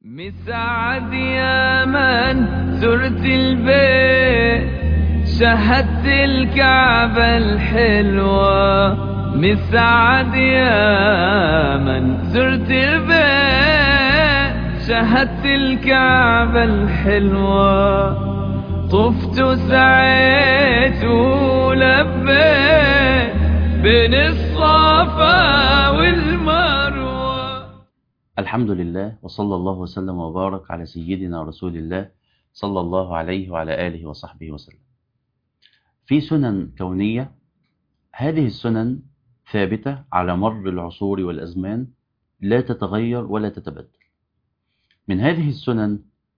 مسعد يا من زرت البيت شهدت الكعبة الحلوة مسعد يا من زرت البيت شهدت الكعبة الحلوة طفت وسعيت ولبيت بين الصفا والمروة الحمد لله وصلى الله وسلم وبارك على سيدنا رسول الله صلى الله عليه وعلى آله وصحبه وسلم في سنن كونية هذه السنن ثابتة على مر العصور والأزمان لا تتغير ولا تتبدل من هذه السنن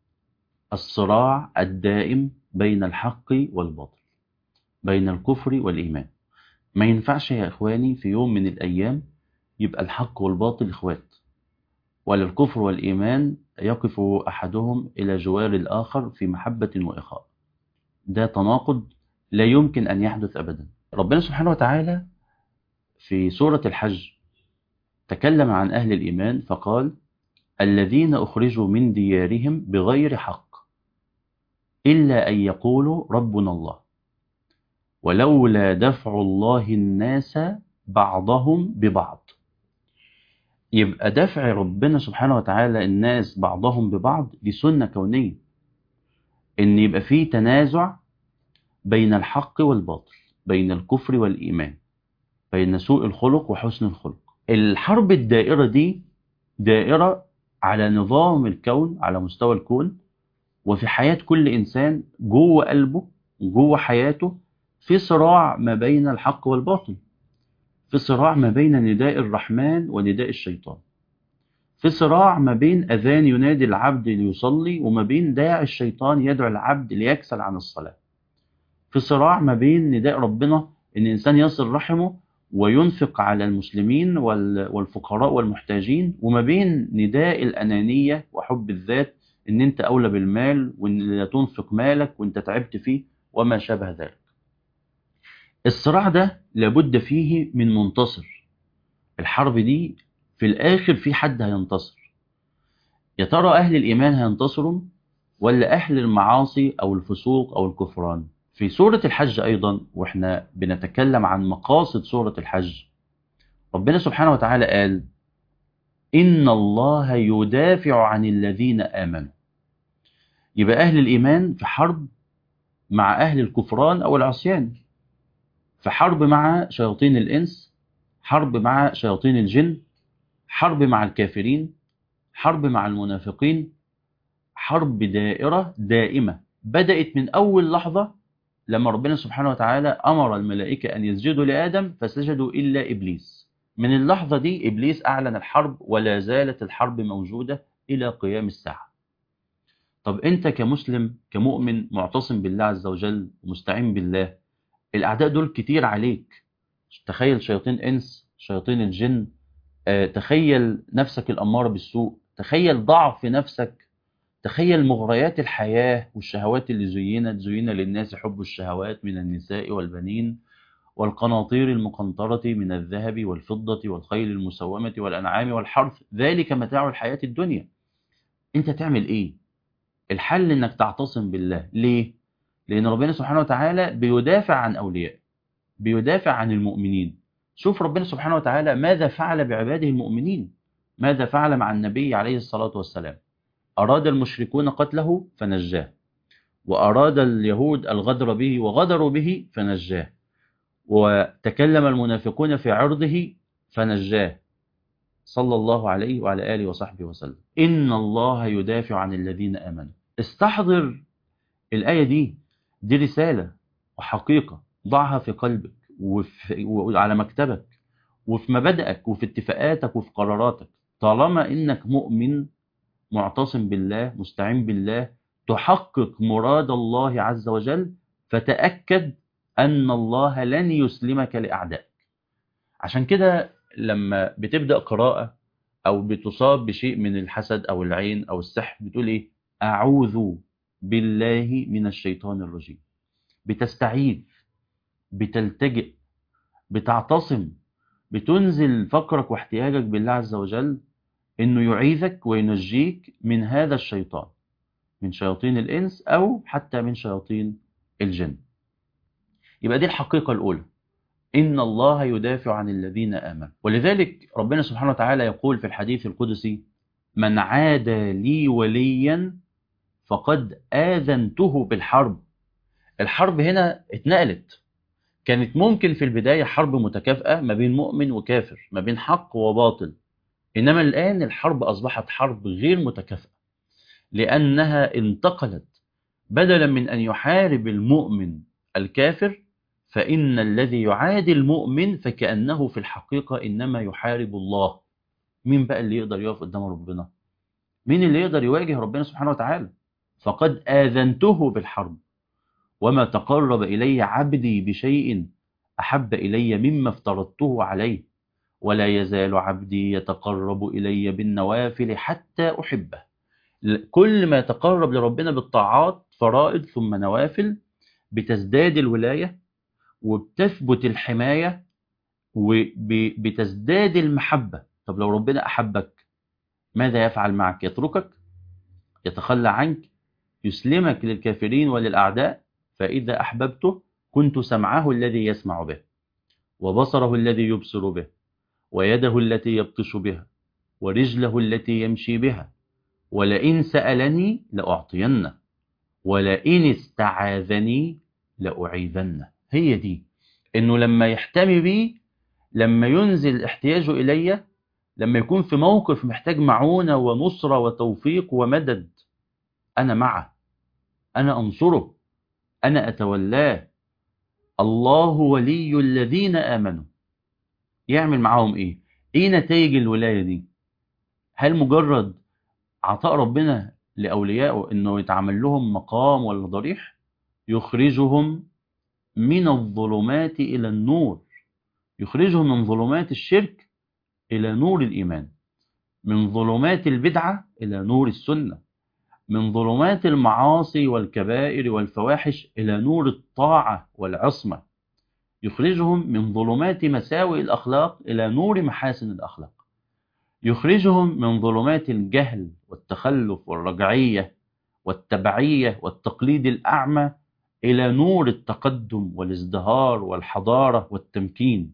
الصراع الدائم بين الحق والباطل بين الكفر والإيمان ما ينفعش يا إخواني في يوم من الأيام يبقى الحق والباطل إخوات ولا الكفر والإيمان يقف أحدهم إلى جوار الآخر في محبة وإخاء ده تناقض لا يمكن أن يحدث أبدا ربنا سبحانه وتعالى في سورة الحج تكلم عن أهل الإيمان فقال الذين أخرجوا من ديارهم بغير حق إلا أن يقولوا ربنا الله ولولا دفع الله الناس بعضهم ببعض يبقى دفع ربنا سبحانه وتعالى الناس بعضهم ببعض دي سنة كونية ان يبقى في تنازع بين الحق والباطل بين الكفر والإيمان بين سوء الخلق وحسن الخلق الحرب الدائرة دي دائرة على نظام الكون على مستوى الكون وفي حياة كل إنسان جوه قلبه جوه حياته في صراع ما بين الحق والباطل في صراع ما بين نداء الرحمن ونداء الشيطان في صراع ما بين أذان ينادي العبد ليصلي وما بين داعي الشيطان يدعو العبد ليكسل عن الصلاة في صراع ما بين نداء ربنا ان الانسان يصل رحمه وينفق على المسلمين والفقراء والمحتاجين وما بين نداء الانانيه وحب الذات ان انت اولى بالمال وان لا تنفق مالك وانت تعبت فيه وما شابه ذلك. الصراع ده لابد فيه من منتصر. الحرب دي في الاخر في حد هينتصر. يا ترى اهل الايمان هينتصروا ولا اهل المعاصي او الفسوق او الكفران؟ في سورة الحج أيضا وإحنا بنتكلم عن مقاصد سورة الحج ربنا سبحانه وتعالى قال إن الله يدافع عن الذين آمنوا يبقى أهل الإيمان في حرب مع أهل الكفران أو العصيان في حرب مع شياطين الإنس حرب مع شياطين الجن حرب مع الكافرين حرب مع المنافقين حرب دائرة دائمة بدأت من أول لحظة لما ربنا سبحانه وتعالى أمر الملائكة أن يسجدوا لآدم فسجدوا إلا إبليس من اللحظة دي إبليس أعلن الحرب ولا زالت الحرب موجودة إلى قيام الساعة طب أنت كمسلم كمؤمن معتصم بالله عز وجل ومستعين بالله الأعداء دول كتير عليك تخيل شياطين إنس شياطين الجن آه، تخيل نفسك الأمارة بالسوء تخيل ضعف في نفسك تخيل مغريات الحياة والشهوات اللي زينت زين للناس حب الشهوات من النساء والبنين والقناطير المقنطرة من الذهب والفضة والخيل المسومة والأنعام والحرث ذلك متاع الحياة الدنيا انت تعمل ايه الحل انك تعتصم بالله ليه لان ربنا سبحانه وتعالى بيدافع عن اولياء بيدافع عن المؤمنين شوف ربنا سبحانه وتعالى ماذا فعل بعباده المؤمنين ماذا فعل مع النبي عليه الصلاة والسلام أراد المشركون قتله فنجاه وأراد اليهود الغدر به وغدروا به فنجاه وتكلم المنافقون في عرضه فنجاه صلى الله عليه وعلى آله وصحبه وسلم إن الله يدافع عن الذين آمنوا استحضر الآية دي دي رسالة وحقيقة ضعها في قلبك وفي وعلى مكتبك وفي مبادئك وفي اتفاقاتك وفي قراراتك طالما إنك مؤمن معتصم بالله مستعين بالله تحقق مراد الله عز وجل فتأكد أن الله لن يسلمك لأعدائك عشان كده لما بتبدأ قراءة أو بتصاب بشيء من الحسد أو العين أو السحر بتقول إيه أعوذ بالله من الشيطان الرجيم بتستعيذ بتلتجئ بتعتصم بتنزل فقرك واحتياجك بالله عز وجل انه يعيذك وينجيك من هذا الشيطان من شياطين الانس او حتى من شياطين الجن يبقى دي الحقيقة الاولى ان الله يدافع عن الذين امنوا ولذلك ربنا سبحانه وتعالى يقول في الحديث القدسي من عادى لي وليا فقد آذنته بالحرب الحرب هنا اتنقلت كانت ممكن في البداية حرب متكافئة ما بين مؤمن وكافر ما بين حق وباطل إنما الآن الحرب أصبحت حرب غير متكافئة لأنها انتقلت بدلا من أن يحارب المؤمن الكافر فإن الذي يعادي المؤمن فكأنه في الحقيقة إنما يحارب الله مين بقى اللي يقدر يقف قدام ربنا مين اللي يقدر يواجه ربنا سبحانه وتعالى فقد آذنته بالحرب وما تقرب إلي عبدي بشيء أحب إلي مما افترضته عليه ولا يزال عبدي يتقرب إلي بالنوافل حتى أحبه كل ما يتقرب لربنا بالطاعات فرائض ثم نوافل بتزداد الولاية وبتثبت الحماية وبتزداد المحبة طب لو ربنا أحبك ماذا يفعل معك يتركك يتخلى عنك يسلمك للكافرين وللأعداء فإذا أحببته كنت سمعه الذي يسمع به وبصره الذي يبصر به ويده التي يبطش بها ورجله التي يمشي بها ولئن سألني لأعطينه ولئن استعاذني لأعيذنه هي دي إنه لما يحتمي بي لما ينزل احتياجه إلي لما يكون في موقف محتاج معونة ونصرة وتوفيق ومدد أنا معه أنا أنصره أنا أتولاه الله ولي الذين آمنوا يعمل معاهم إيه؟ إيه نتائج الولاية دي؟ هل مجرد عطاء ربنا لأوليائه إنه يتعمل لهم مقام ولا ضريح؟ يخرجهم من الظلمات إلى النور يخرجهم من ظلمات الشرك إلى نور الإيمان من ظلمات البدعة إلى نور السنة من ظلمات المعاصي والكبائر والفواحش إلى نور الطاعة والعصمة يخرجهم من ظلمات مساوئ الأخلاق إلى نور محاسن الأخلاق يخرجهم من ظلمات الجهل والتخلف والرجعية والتبعية والتقليد الأعمى إلى نور التقدم والازدهار والحضارة والتمكين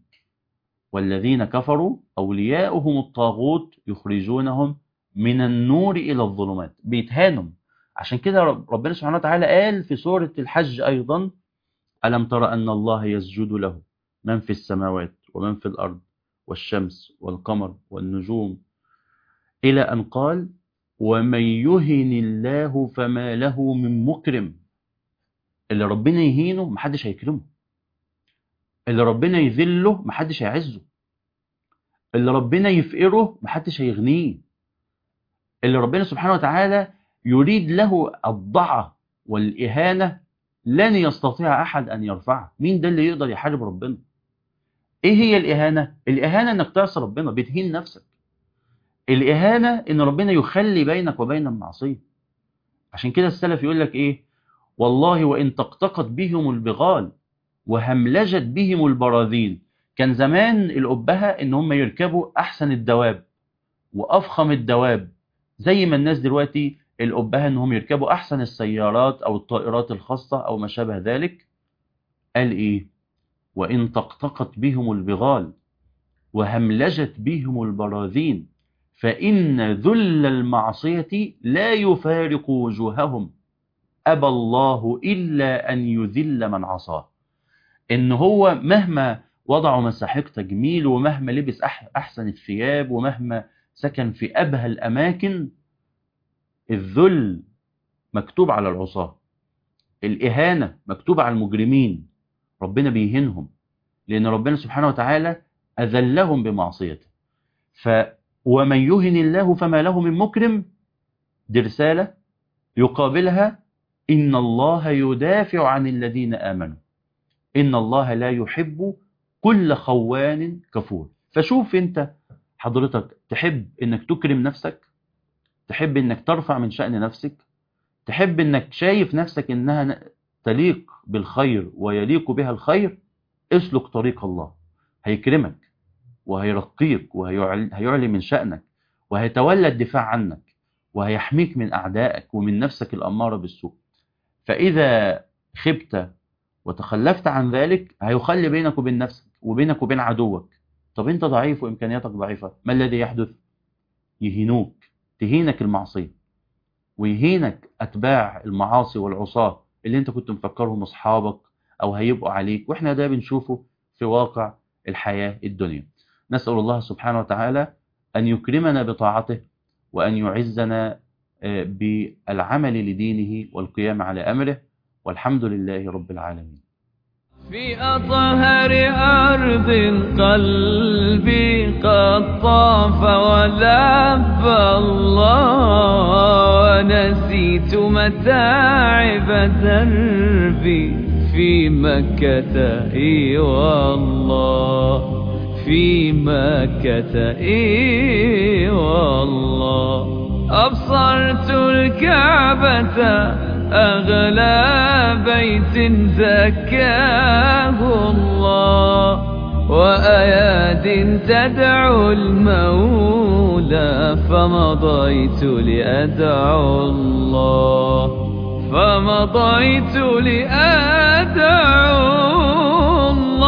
والذين كفروا أولياؤهم الطاغوت يخرجونهم من النور إلى الظلمات بيتهانوا عشان كده ربنا سبحانه وتعالى قال في سورة الحج أيضا ألم ترى أن الله يسجد له من في السماوات ومن في الأرض والشمس والقمر والنجوم إلى أن قال ومن يهن الله فما له من مكرم اللي ربنا يهينه محدش هيكرمه اللي ربنا يذله محدش هيعزه اللي ربنا يفقره محدش هيغنيه اللي ربنا سبحانه وتعالى يريد له الضعة والإهانة لن يستطيع أحد أن يرفعه مين ده اللي يقدر يحارب ربنا إيه هي الإهانة؟ الإهانة أنك تعصي ربنا بتهين نفسك الإهانة أن ربنا يخلي بينك وبين المعصية عشان كده السلف يقول لك إيه والله وإن تقتقت بهم البغال وهملجت بهم البراذين كان زمان الأبهة إن هم يركبوا أحسن الدواب وأفخم الدواب زي ما الناس دلوقتي الأبهة إنهم يركبوا أحسن السيارات أو الطائرات الخاصة أو ما شابه ذلك قال إيه وإن تقتقت بهم البغال وهملجت بهم البراذين فإن ذل المعصية لا يفارق وجوههم أبى الله إلا أن يذل من عصاه إن هو مهما وضعوا مساحيق تجميل ومهما لبس أحسن الثياب ومهما سكن في أبهى الأماكن الذل مكتوب على العصاة الإهانة مكتوبة على المجرمين ربنا بيهنهم لأن ربنا سبحانه وتعالى أذلهم بمعصيته ف ومن يهن الله فما له من مكرم دي رسالة يقابلها إن الله يدافع عن الذين آمنوا إن الله لا يحب كل خوان كفور فشوف أنت حضرتك تحب أنك تكرم نفسك تحب أنك ترفع من شأن نفسك تحب أنك شايف نفسك أنها تليق بالخير ويليق بها الخير اسلك طريق الله هيكرمك وهيرقيك وهيعلي من شأنك وهيتولى الدفاع عنك وهيحميك من أعدائك ومن نفسك الأمارة بالسوء فإذا خبت وتخلفت عن ذلك هيخلي بينك وبين نفسك وبينك وبين عدوك طب انت ضعيف وامكانياتك ضعيفة ما الذي يحدث يهينوك تهينك المعصية ويهينك اتباع المعاصي والعصاة اللي انت كنت مفكرهم اصحابك او هيبقوا عليك واحنا ده بنشوفه في واقع الحياة الدنيا نسأل الله سبحانه وتعالى أن يكرمنا بطاعته وأن يعزنا بالعمل لدينه والقيام على أمره والحمد لله رب العالمين في أطهر أرض قلبي قد طاف ولب الله ونسيت متاعب دربي في مكة إي والله في مكة إي والله أبصرت الكعبة أغلى بيت زكاه الله وأياد تدعو المولى فمضيت لأدعو الله فمضيت لأدعو الله